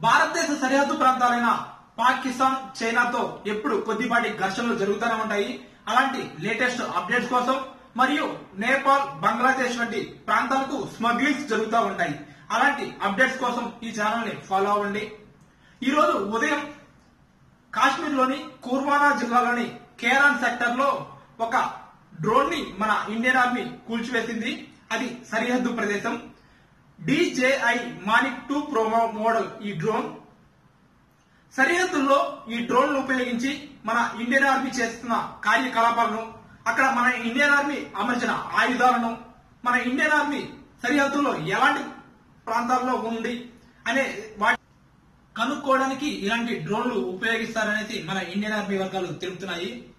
భారతదేశ సరిహద్దు ప్రాంతాలైన పాకిస్తాన్ చైనాతో ఎప్పుడు కొద్దిపాటి ఘర్షణలు జరుగుతూనే ఉంటాయి అలాంటి లేటెస్ట్ అప్డేట్స్ కోసం మరియు నేపాల్ బంగ్లాదేశ్ వంటి ప్రాంతాలకు స్మగ్లింగ్స్ జరుగుతూ ఉంటాయి అలాంటి అప్డేట్స్ కోసం ఈ ఛానల్ ని ఫాలో అవ్వండి ఈ రోజు ఉదయం కాశ్మీర్ లోని కుర్వానా జిల్లాలోని కేరాన్ సెక్టర్ లో ఒక డ్రోన్ ని మన ఇండియన్ ఆర్మీ కూల్చివేసింది అది సరిహద్దు ప్రదేశం DJI Mavic two pro model ఈ డ్రోన్ సరిహద్దుల్లో ఈ డ్రోన్లు ఉపయోగించి మన ఇండియన్ ఆర్మీ చేస్తున్న కార్యకలాపాలను అక్కడ మన ఇండియన్ ఆర్మీ అమర్చిన ఆయుధాలను మన ఇండియన్ ఆర్మీ సరిహద్దుల్లో ఎలాంటి ప్రాంతాల్లో ఉంది అనే వాటి కనుక్కోవడానికి ఇలాంటి డ్రోన్లు ఉపయోగిస్తారనేసి మన ఇండియన్ ఆర్మీ వర్గాలు తెలుపుతున్నాయి